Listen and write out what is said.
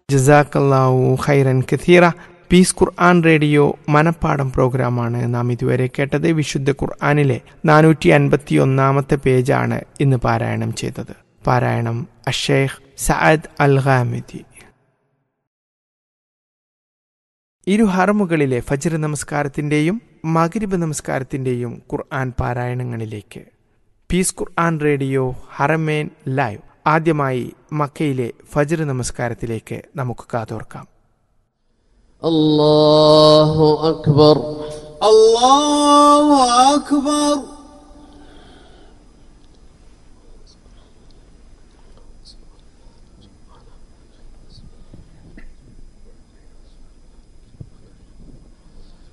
ജസാക്കല്ലാവു ഖൈറൻ കഥീറ piece Quran radio മനപ്പാടം പ്രോഗ്രാമാണ് നാം ഇതുവരെ കേട്ടത് വിശുദ്ധ ഖുർആാനിലെ നാനൂറ്റി അൻപത്തി ഒന്നാമത്തെ പേജാണ് ഇന്ന് പാരായണം ചെയ്തത് പാരായണം അഷേഖ് സഅദ് അൽ ഖാമിദി ഇരു ഹറമുകളിലെ ഫജ്ർ നമസ്കാരത്തിന്റെയും മഗ്രിബ് നമസ്കാരത്തിന്റെയും ഖുർആൻ പാരായണങ്ങളിലേക്ക് പീസ് ഖുർആൻ റേഡിയോ ഹറമേൻ ലൈവ് ആദ്യമായി മക്കയിലെ ഫജ്ർ നമസ്കാരത്തിലേക്ക് നമുക്ക് കാതോർക്കാം الله أكبر الله أكبر